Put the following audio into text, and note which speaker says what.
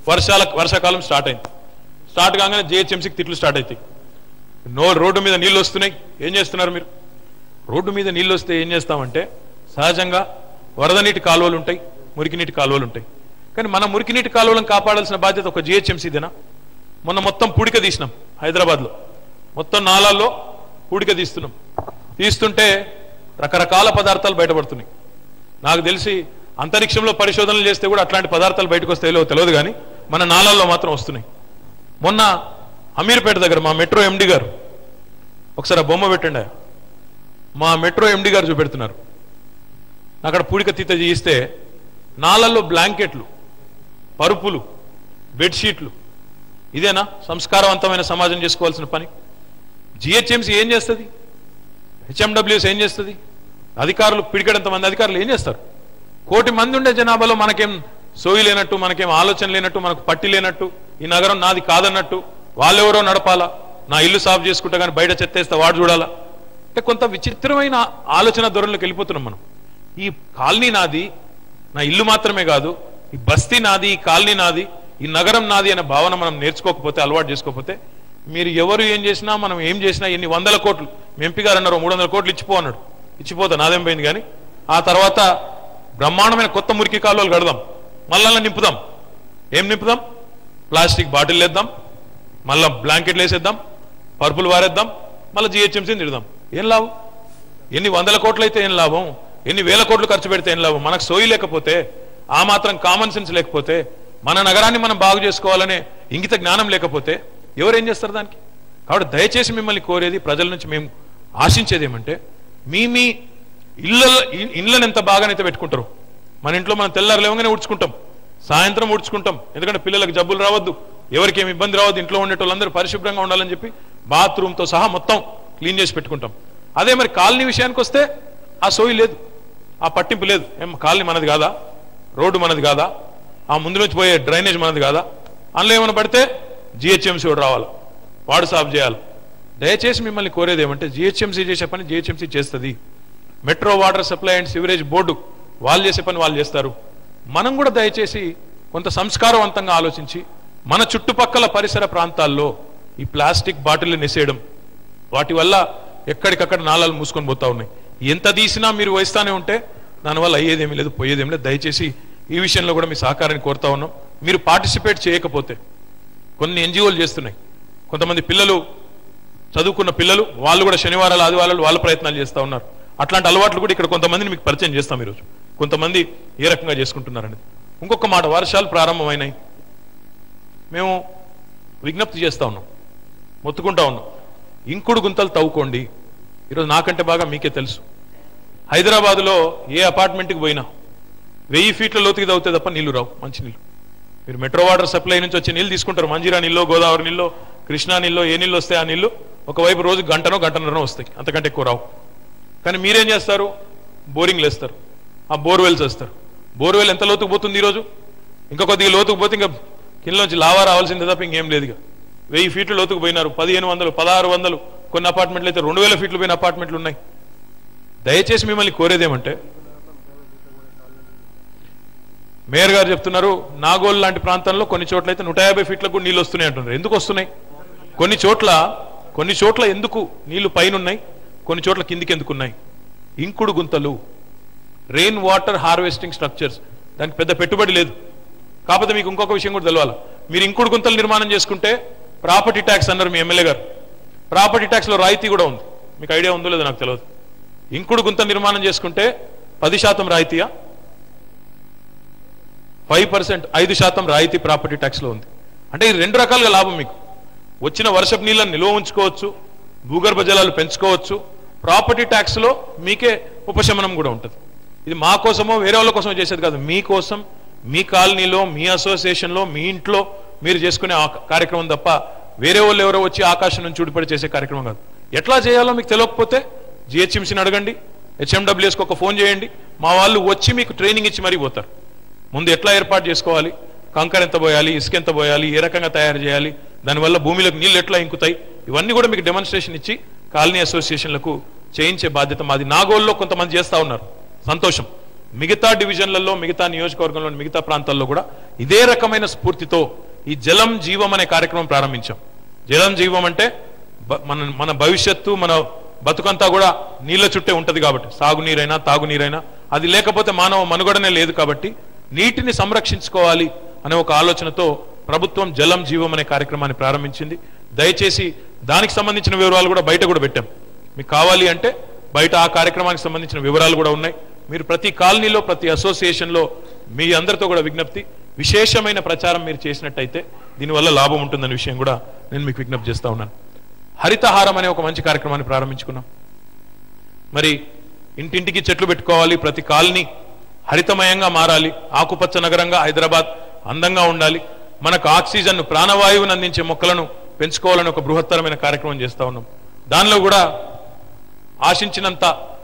Speaker 1: వర్షాల వర్షాకాలం స్టార్ట్ అయింది స్టార్ట్ కాగానే జిహెచ్ఎంసీకి తిట్లు స్టార్ట్ అవుతాయి నో రోడ్డు మీద నీళ్ళు వస్తున్నాయి ఏం చేస్తున్నారు మీరు రోడ్డు మీద నీళ్ళు వస్తే ఏం చేస్తామంటే సహజంగా వరద నీటి కాలువలు ఉంటాయి మురికి నీటి కాలువలు ఉంటాయి కానీ మన మురికి నీటి కాలువలను కాపాడాల్సిన బాధ్యత ఒక జిహెచ్ఎంసీదేనా మొన్న మొత్తం పూడిక తీసినాం హైదరాబాద్లో మొత్తం నాలాల్లో పూడిక తీస్తున్నాం తీస్తుంటే రకరకాల పదార్థాలు బయటపడుతున్నాయి నాకు తెలిసి అంతరిక్షంలో పరిశోధనలు చేస్తే కూడా అట్లాంటి పదార్థాలు బయటకు వస్తాయో తెలియదు కానీ మన నాలాల్లో మాత్రం వస్తున్నాయి మొన్న అమీర్పేట దగ్గర మా మెట్రో ఎండి గారు ఒకసారి ఆ బొమ్మ పెట్టండి ఆయన. మా మెట్రో ఎండి గారు చూపెడుతున్నారు అక్కడ పూడిక తీత చేయిస్తే నాలల్లో బ్లాంకెట్లు పరుపులు బెడ్షీట్లు ఇదేనా సంస్కారవంతమైన సమాజం చేసుకోవాల్సిన పని జిహెచ్ఎంసీ ఏం చేస్తుంది హెచ్ఎండబ్ల్యూఎస్ ఏం చేస్తుంది అధికారులు పిడికడంత మంది అధికారులు ఏం చేస్తారు కోటి మంది ఉండే జనాభాలో మనకేం సోయి లేనట్టు మనకేం ఆలోచన లేనట్టు మనకు పట్టి లేనట్టు ఈ నగరం నాది కాదన్నట్టు వాళ్ళెవరో నడపాలా నా ఇల్లు సాఫ్ చేసుకుంటా కానీ బయట చెత్తేస్తే వాడు చూడాలా అంటే కొంత విచిత్రమైన ఆలోచన ధోరణిలోకి వెళ్ళిపోతున్నాం మనం ఈ కాలనీ నాది నా ఇల్లు మాత్రమే కాదు ఈ బస్తీ నాది ఈ కాలనీ నాది ఈ నగరం నాది అనే భావన మనం నేర్చుకోకపోతే అలవాటు చేసుకోకపోతే మీరు ఎవరు ఏం చేసినా మనం ఏం చేసినా ఎన్ని వందల కోట్లు మీ ఎంపీ గారు అన్నారు మూడు వందల కోట్లు ఇచ్చిపో అన్నాడు ఇచ్చిపోతా నాదేం పోయింది కానీ ఆ తర్వాత బ్రహ్మాండమైన కొత్త మురికి కాలువలు కడదాం మళ్ళా నింపుదాం ఏం నింపుదాం ప్లాస్టిక్ బాటిల్ వేద్దాం మళ్ళా బ్లాంకెట్లు వేసేద్దాం పరుపులు వారేద్దాం మళ్ళీ జిహెచ్ఎంసీని తిడదాం ఏం లాభం ఎన్ని వందల కోట్లు అయితే ఏం లాభం ఎన్ని వేల కోట్లు ఖర్చు పెడితే ఏం లాభం మనకు సోయి లేకపోతే ఆ మాత్రం కామన్ సెన్స్ లేకపోతే మన నగరాన్ని మనం బాగు చేసుకోవాలనే ఇంగిత జ్ఞానం లేకపోతే ఎవరేం చేస్తారు దానికి కాబట్టి దయచేసి మిమ్మల్ని కోరేది ప్రజల నుంచి మేము ఆశించేది ఏమంటే మీ మీ ఇళ్ళ ఇళ్ళని ఎంత బాగానైతే పెట్టుకుంటారు మన ఇంట్లో మనం తెల్లారు లేవగానే ఉడ్చుకుంటాం సాయంత్రం ఉడ్చుకుంటాం ఎందుకంటే పిల్లలకు జబ్బులు రావద్దు ఎవరికి ఏమి ఇబ్బంది రావద్దు ఇంట్లో ఉండేటోళ్ళందరూ పరిశుభ్రంగా ఉండాలని చెప్పి బాత్రూమ్తో సహా మొత్తం క్లీన్ చేసి పెట్టుకుంటాం అదే మరి కాలనీ విషయానికి వస్తే ఆ సోయి లేదు ఆ పట్టింపు లేదు ఏం కాలనీ మనది కాదా రోడ్డు మనది కాదా ఆ ముందు నుంచి పోయే డ్రైనేజ్ మనది కాదా అందులో ఏమైనా పడితే జిహెచ్ఎంసీ వాడు రావాలి వాడు సాఫ్ చేయాలి దయచేసి మిమ్మల్ని కోరేది ఏమంటే జిహెచ్ఎంసీ చేసే పని జిహెచ్ఎంసీ చేస్తుంది metro water supply and sewerage board వాళ్ళు చేసే పని వాళ్ళు చేస్తారు మనం కూడా దయచేసి కొంత సంస్కారవంతంగా ఆలోచించి మన చుట్టుపక్కల పరిసర ప్రాంతాల్లో ఈ ప్లాస్టిక్ బాటిల్ నిసేయడం వాటి వల్ల ఎక్కడికక్కడ నాళాలు మూసుకొని పోతా ఉన్నాయి ఎంత తీసినా మీరు వహిస్తానే ఉంటే దానివల్ల అయ్యేదేమీ లేదు పోయేదేమీ లేదు దయచేసి ఈ విషయంలో కూడా మీ సహకారాన్ని కోరుతా ఉన్నాం మీరు పార్టిసిపేట్ చేయకపోతే కొన్ని ఎన్జిఓలు చేస్తున్నాయి కొంతమంది పిల్లలు చదువుకున్న పిల్లలు వాళ్ళు కూడా శనివారాలు ఆదివారాలు వాళ్ళ ప్రయత్నాలు చేస్తూ ఉన్నారు అట్లాంటి అలవాట్లు కూడా ఇక్కడ కొంతమందిని మీకు పరిచయం చేస్తాం ఈరోజు కొంతమంది ఏ రకంగా చేసుకుంటున్నారనేది ఇంకొక మాట వర్షాలు ప్రారంభమైనాయి మేము విజ్ఞప్తి చేస్తా ఉన్నాం మొత్తుకుంటా ఉన్నాం ఇంకుడు గుంతలు తవ్వుకోండి ఈరోజు నాకంటే బాగా మీకే తెలుసు హైదరాబాదులో ఏ అపార్ట్మెంట్కి పోయినా వెయ్యి ఫీట్ల లోతుకి తవ్వుతే తప్ప నీళ్లు రావు మంచి నీళ్ళు మీరు మెట్రో వాటర్ సప్లై నుంచి వచ్చే నీళ్ళు తీసుకుంటారు మంజీరా నీళ్ళు గోదావరి నీళ్ళు కృష్ణా నీళ్ళు ఏ నీళ్ళు వస్తాయి ఆ నీళ్ళు ఒకవైపు రోజు గంటనో గంటన్నరనో వస్తాయి అంతకంటే ఎక్కువ రావు కానీ మీరేం చేస్తారు బోరింగ్లు వేస్తారు ఆ బోర్వెల్స్ వేస్తారు బోర్వెల్ ఎంత లోతుకు పోతుంది ఈరోజు ఇంకా కొద్దిగా లోతుకు పోతే ఇంకా కిందలోంచి లావా రావాల్సిందే తప్ప ఇంకేం లేదు ఇక వెయ్యి ఫీట్లు లోతుకు పోయినారు పదిహేను వందలు పదహారు వందలు కొన్ని అపార్ట్మెంట్లు అయితే రెండు వేల ఫీట్లు పోయిన అపార్ట్మెంట్లు ఉన్నాయి దయచేసి మిమ్మల్ని కోరేదేమంటే మేయర్ గారు చెప్తున్నారు నాగోల్ లాంటి ప్రాంతంలో కొన్ని చోట్ల అయితే నూట యాభై ఫీట్లకు కూడా నీళ్ళు వస్తున్నాయి అంటున్నారు ఎందుకు వస్తున్నాయి కొన్ని చోట్ల కొన్ని చోట్ల ఎందుకు నీళ్లు పైన ఉన్నాయి కొన్ని చోట్ల కిందికి ఎందుకు ఉన్నాయి ఇంకుడు గుంతలు రెయిన్ వాటర్ హార్వెస్టింగ్ స్ట్రక్చర్స్ దానికి పెద్ద పెట్టుబడి లేదు కాకపోతే మీకు ఇంకొక విషయం కూడా తెలవాలి మీరు ఇంకుడు గుంతలు నిర్మాణం చేసుకుంటే ప్రాపర్టీ ట్యాక్స్ అన్నారు మీ ఎమ్మెల్యే గారు ప్రాపర్టీ ట్యాక్స్లో రాయితీ కూడా ఉంది మీకు ఐడియా ఉందో లేదో నాకు తెలియదు ఇంకుడు గుంత నిర్మాణం చేసుకుంటే పది శాతం రాయితీయా ఫైవ్ పర్సెంట్ ఐదు శాతం రాయితీ ప్రాపర్టీ ట్యాక్స్లో ఉంది అంటే ఇది రెండు రకాలుగా లాభం మీకు వచ్చిన వర్షపు నీళ్ళని నిల్వ ఉంచుకోవచ్చు భూగర్భ జలాలు పెంచుకోవచ్చు ప్రాపర్టీ ట్యాక్స్లో మీకే ఉపశమనం కూడా ఉంటుంది ఇది మా కోసమో వేరే వాళ్ళ కోసమో చేసేది కాదు మీకోసం మీ కాలనీలో మీ అసోసియేషన్లో మీ ఇంట్లో మీరు చేసుకునే ఆ కార్యక్రమం తప్ప వేరే వాళ్ళు ఎవరో వచ్చి ఆకాశం నుంచి ఊడిపడి చేసే కార్యక్రమం కాదు ఎట్లా చేయాలో మీకు తెలియకపోతే జిహెచ్ఎంసీని అడగండి హెచ్ఎండబ్ల్యూఎస్కి ఒక ఫోన్ చేయండి మా వాళ్ళు వచ్చి మీకు ట్రైనింగ్ ఇచ్చి మరీ పోతారు ముందు ఎట్లా ఏర్పాటు చేసుకోవాలి కంకర ఎంత పోయాలి ఇసుక ఎంత పోయాలి ఏ రకంగా తయారు చేయాలి దానివల్ల భూమిలోకి నీళ్ళు ఎట్లా ఇంకుతాయి ఇవన్నీ కూడా మీకు డెమాన్స్ట్రేషన్ ఇచ్చి కాలనీ అసోసియేషన్లకు చేయించే బాధ్యత మాది నాగోల్లో కొంతమంది చేస్తా ఉన్నారు సంతోషం మిగతా డివిజన్లలో మిగతా నియోజకవర్గంలోని మిగతా ప్రాంతాల్లో కూడా ఇదే రకమైన స్ఫూర్తితో ఈ జలం జీవం అనే కార్యక్రమం ప్రారంభించాం జలం జీవం అంటే బ- మన మన భవిష్యత్తు మన బతుకంతా కూడా నీళ్ల చుట్టే ఉంటది కాబట్టి సాగునీరైనా తాగునీరైనా అది లేకపోతే మానవ మనుగడనే లేదు కాబట్టి నీటిని సంరక్షించుకోవాలి అనే ఒక ఆలోచనతో ప్రభుత్వం జలం జీవం అనే కార్యక్రమాన్ని ప్రారంభించింది దయచేసి దానికి సంబంధించిన వివరాలు కూడా బయట కూడా పెట్టాం మీకు కావాలి అంటే బయట ఆ కార్యక్రమానికి సంబంధించిన వివరాలు కూడా ఉన్నాయి మీరు ప్రతి కాలనీలో ప్రతి అసోసియేషన్లో మీ అందరితో కూడా విజ్ఞప్తి విశేషమైన ప్రచారం మీరు చేసినట్టయితే దీనివల్ల లాభం ఉంటుందనే విషయం కూడా నేను మీకు విజ్ఞప్తి చేస్తా ఉన్నాను హరితహారం అనే ఒక మంచి కార్యక్రమాన్ని ప్రారంభించుకున్నాం మరి ఇంటింటికి చెట్లు పెట్టుకోవాలి ప్రతి కాలనీ హరితమయంగా మారాలి ఆకుపచ్చ నగరంగా హైదరాబాద్ అందంగా ఉండాలి మనకు ఆక్సిజన్ ప్రాణవాయువును అందించే మొక్కలను పెంచుకోవాలని ఒక బృహత్తరమైన కార్యక్రమం చేస్తా ఉన్నాం దానిలో కూడా ఆశించినంత